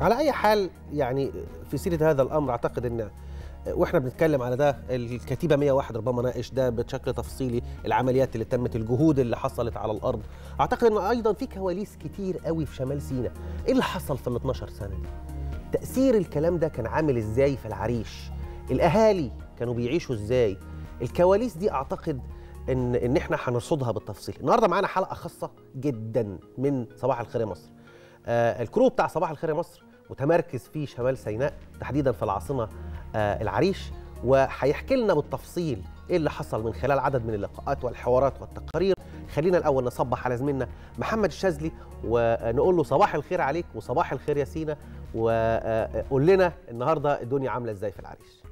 على اي حال يعني في سيره هذا الامر اعتقد ان واحنا بنتكلم على ده الكتيبه 101 ربما ناقش ده بشكل تفصيلي العمليات اللي تمت الجهود اللي حصلت على الارض اعتقد ان ايضا في كواليس كتير قوي في شمال سيناء ايه اللي حصل في ال 12 سنه دي تاثير الكلام ده كان عامل ازاي في العريش الاهالي كانوا بيعيشوا ازاي الكواليس دي اعتقد ان ان احنا هنرصدها بالتفصيل النهارده معانا حلقه خاصه جدا من صباح الخير يا مصر آه الكرو بتاع صباح الخير يا مصر متمركز في شمال سيناء تحديدا في العاصمه آه العريش وهيحكي لنا بالتفصيل ايه اللي حصل من خلال عدد من اللقاءات والحوارات والتقارير خلينا الاول نصبح على زميلنا محمد الشاذلي ونقول له صباح الخير عليك وصباح الخير يا سينا وقول لنا النهارده الدنيا عامله ازاي في العريش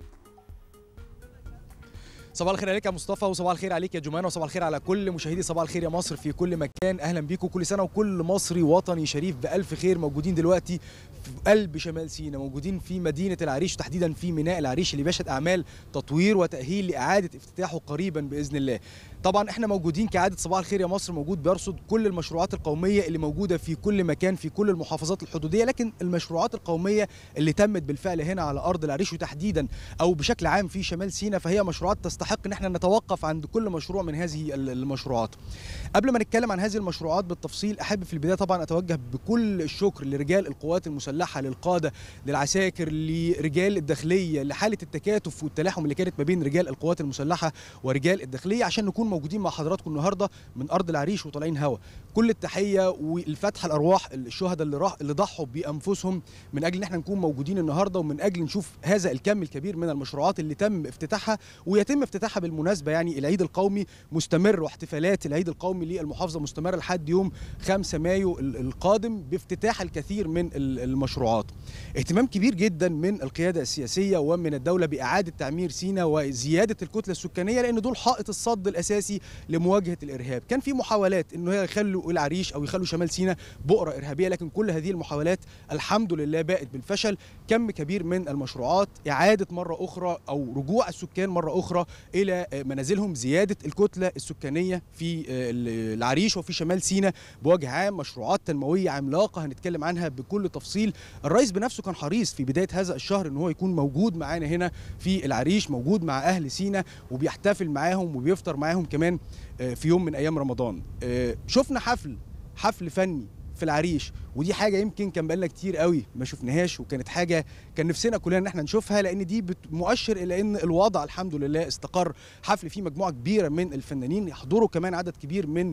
صباح الخير عليك يا مصطفى وصباح الخير عليك يا جمانه وصباح الخير على كل مشاهدي صباح الخير يا مصر في كل مكان اهلا بيكم كل سنه وكل مصري وطني شريف بالف خير موجودين دلوقتي في قلب شمال سيناء موجودين في مدينه العريش تحديدا في ميناء العريش اللي بيشهد اعمال تطوير وتاهيل لاعاده افتتاحه قريبا باذن الله طبعا احنا موجودين كعاده صباح الخير يا مصر موجود بيرصد كل المشروعات القوميه اللي موجوده في كل مكان في كل المحافظات الحدوديه لكن المشروعات القوميه اللي تمت بالفعل هنا على ارض العريش وتحديدا او بشكل عام في شمال سيناء فهي مشروعات تستحق ان احنا نتوقف عند كل مشروع من هذه المشروعات قبل ما نتكلم عن هذه المشروعات بالتفصيل احب في البدايه طبعا اتوجه بكل الشكر لرجال القوات المسلحه للقاده للعساكر لرجال الداخليه لحاله التكاتف والتلاحم اللي كانت ما بين رجال القوات المسلحه ورجال الداخليه عشان نكون موجودين مع حضراتكم النهارده من ارض العريش وطالعين هوا كل التحيه والفتح الارواح الشهداء اللي راح اللي ضحوا بانفسهم من اجل ان احنا نكون موجودين النهارده ومن اجل نشوف هذا الكم الكبير من المشروعات اللي تم افتتاحها ويتم افتتاحها بالمناسبه يعني العيد القومي مستمر واحتفالات العيد القومي للمحافظه مستمره لحد يوم 5 مايو القادم بافتتاح الكثير من المشروعات اهتمام كبير جدا من القياده السياسيه ومن الدوله باعاده تعمير سينا وزياده الكتله السكانيه لان دول حائط الصد الاساسي لمواجهه الارهاب كان في محاولات انه يخلوا العريش او يخلوا شمال سينا بؤره ارهابيه لكن كل هذه المحاولات الحمد لله باءت بالفشل كم كبير من المشروعات اعاده مره اخرى او رجوع السكان مره اخرى الى منازلهم زياده الكتله السكانيه في العريش وفي شمال سينا بوجه عام مشروعات تنمويه عملاقه هنتكلم عنها بكل تفصيل الرئيس بنفسه كان حريص في بدايه هذا الشهر ان هو يكون موجود معانا هنا في العريش موجود مع اهل سينا وبيحتفل معاهم وبيفطر معاهم كمان في يوم من ايام رمضان شفنا حفل حفل فني في العريش ودي حاجه يمكن كان بقالنا كتير قوي ما شفناهاش وكانت حاجه كان نفسنا كلنا ان احنا نشوفها لان دي مؤشر الى ان الوضع الحمد لله استقر حفل فيه مجموعه كبيره من الفنانين يحضروا كمان عدد كبير من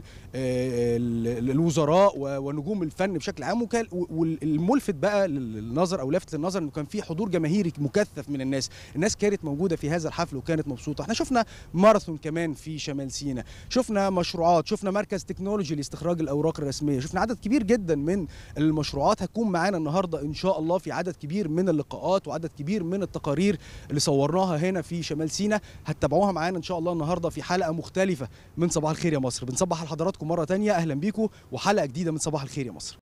الوزراء ونجوم الفن بشكل عام والملفت بقى للنظر او لافت للنظر انه كان في حضور جماهيري مكثف من الناس الناس كانت موجوده في هذا الحفل وكانت مبسوطه احنا شفنا ماراثون كمان في شمال سيناء شفنا مشروعات شفنا مركز تكنولوجي لاستخراج الاوراق الرسميه شفنا عدد كبير جدا من المشروعات هتكون معانا النهارده ان شاء الله في عدد كبير من اللقاءات وعدد كبير من التقارير اللي صورناها هنا في شمال سيناء هتتابعوها معانا ان شاء الله النهارده في حلقه مختلفه من صباح الخير يا مصر بنصبح على حضراتكم مره ثانيه اهلا بيكم وحلقه جديده من صباح الخير يا مصر